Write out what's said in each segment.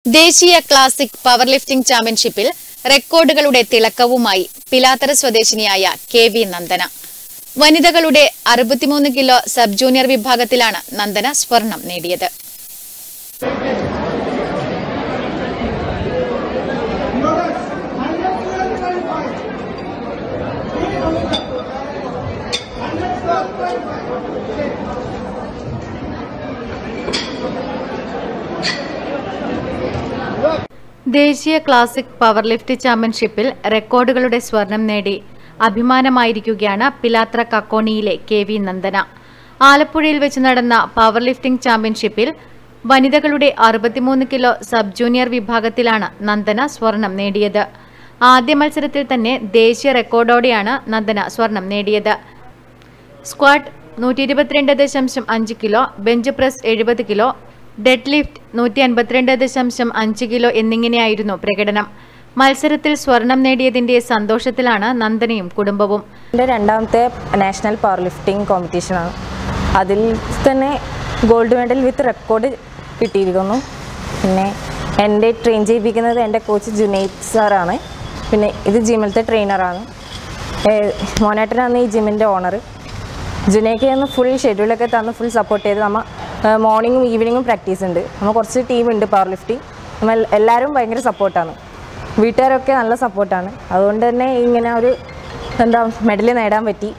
ദേശീയ classic power lifting ചാമ്പ്യൻഷിപ്പിൽ റെക്കോർഡുകളുടെ തിളക്കവുമായി പിലാത്തറ സ്വദേശിനിയായ കെ വി നന്ദന വനിതകളുടെ അറുപത്തിമൂന്ന് കിലോ സബ് ജൂനിയർ വിഭാഗത്തിലാണ് നന്ദന സ്വർണം നേടിയത് ദേശീയ ക്ലാസിക് പവർ ലിഫ്റ്റ് ചാമ്പ്യൻഷിപ്പിൽ റെക്കോർഡുകളുടെ സ്വർണം നേടി അഭിമാനമായിരിക്കുകയാണ് പിലാത്ര കക്കോണിയിലെ കെ വി നന്ദന ആലപ്പുഴയിൽ വെച്ച് നടന്ന പവർ ലിഫ്റ്റിംഗ് ചാമ്പ്യൻഷിപ്പിൽ വനിതകളുടെ അറുപത്തിമൂന്ന് കിലോ സബ് ജൂനിയർ വിഭാഗത്തിലാണ് നന്ദന സ്വർണം നേടിയത് ആദ്യ മത്സരത്തിൽ തന്നെ ദേശീയ റെക്കോർഡോടെയാണ് നന്ദന സ്വർണം നേടിയത് സ്ക്വാഡ് നൂറ്റി ഇരുപത്തിരണ്ട് ദശാംശം അഞ്ച് കിലോ ബെഞ്ച് പ്രസ് എഴുപത് കിലോ ഡെഡ് ലിഫ്റ്റ് നൂറ്റി അൻപത്തിരണ്ട് ദശാംശം അഞ്ച് കിലോ എന്നിങ്ങനെയായിരുന്നു പ്രകടനം മത്സരത്തിൽ സ്വർണം നേടിയതിന്റെ സന്തോഷത്തിലാണ് നന്ദനയും കുടുംബവും എൻ്റെ രണ്ടാമത്തെ നാഷണൽ പവർ ലിഫ്റ്റിംഗ് കോമ്പറ്റീഷനാണ് അതിൽ തന്നെ ഗോൾഡ് മെഡൽ വിത്ത് റെക്കോർഡ് കിട്ടിയിരിക്കുന്നു പിന്നെ എൻ്റെ ട്രെയിൻ ചെയ്യിപ്പിക്കുന്നത് എൻ്റെ കോച്ച് ജുനൈദ് സാറാണ് പിന്നെ ഇത് ജിമ്മിലത്തെ ട്രെയിനറാണ് മോനേട്ടനാണ് ഈ ജിമ്മിൻ്റെ ഓണർ ജുനൈക്ക് തന്ന് ഫുൾ ഷെഡ്യൂളൊക്കെ തന്ന് ഫുൾ സപ്പോർട്ട് ചെയ്ത് നമ്മൾ മോർണിംഗും ഈവനിങ്ങും പ്രാക്ടീസ് ഉണ്ട് നമ്മൾ കുറച്ച് ടീമുണ്ട് പവർ ലിഫ്റ്റിംഗ് നമ്മൾ എല്ലാവരും ഭയങ്കര സപ്പോർട്ടാണ് വീട്ടുകാരൊക്കെ നല്ല സപ്പോർട്ടാണ് അതുകൊണ്ട് തന്നെ ഇങ്ങനെ ഒരു എന്താ മെഡൽ നേടാൻ പറ്റി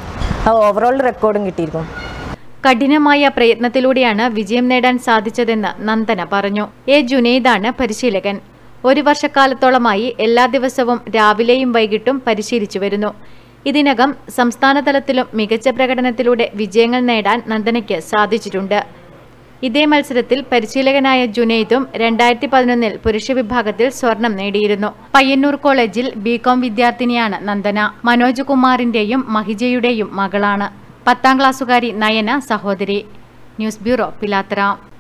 ഓവറോൾ റെക്കോർഡും കിട്ടിയിരിക്കും കഠിനമായ പ്രയത്നത്തിലൂടെയാണ് വിജയം നേടാൻ സാധിച്ചതെന്ന് നന്ദന പറഞ്ഞു എ ജുനൈദാണ് പരിശീലകൻ ഒരു വർഷക്കാലത്തോളമായി എല്ലാ ദിവസവും രാവിലെയും വൈകിട്ടും പരിശീലിച്ചു വരുന്നു ഇതിനകം സംസ്ഥാന തലത്തിലും മികച്ച പ്രകടനത്തിലൂടെ വിജയങ്ങൾ നേടാൻ നന്ദനയ്ക്ക് സാധിച്ചിട്ടുണ്ട് ഇതേ മത്സരത്തിൽ പരിശീലകനായ ജുനൈദും രണ്ടായിരത്തി പതിനൊന്നിൽ പുരുഷ വിഭാഗത്തിൽ സ്വർണം നേടിയിരുന്നു പയ്യന്നൂർ കോളേജിൽ ബികോം വിദ്യാർത്ഥിനിയാണ് നന്ദന മനോജ് കുമാറിന്റെയും മഹിജയുടെയും മകളാണ് പത്താം ക്ലാസ്സുകാരി നയന സഹോദരി ന്യൂസ് ബ്യൂറോ പിലാത്തറ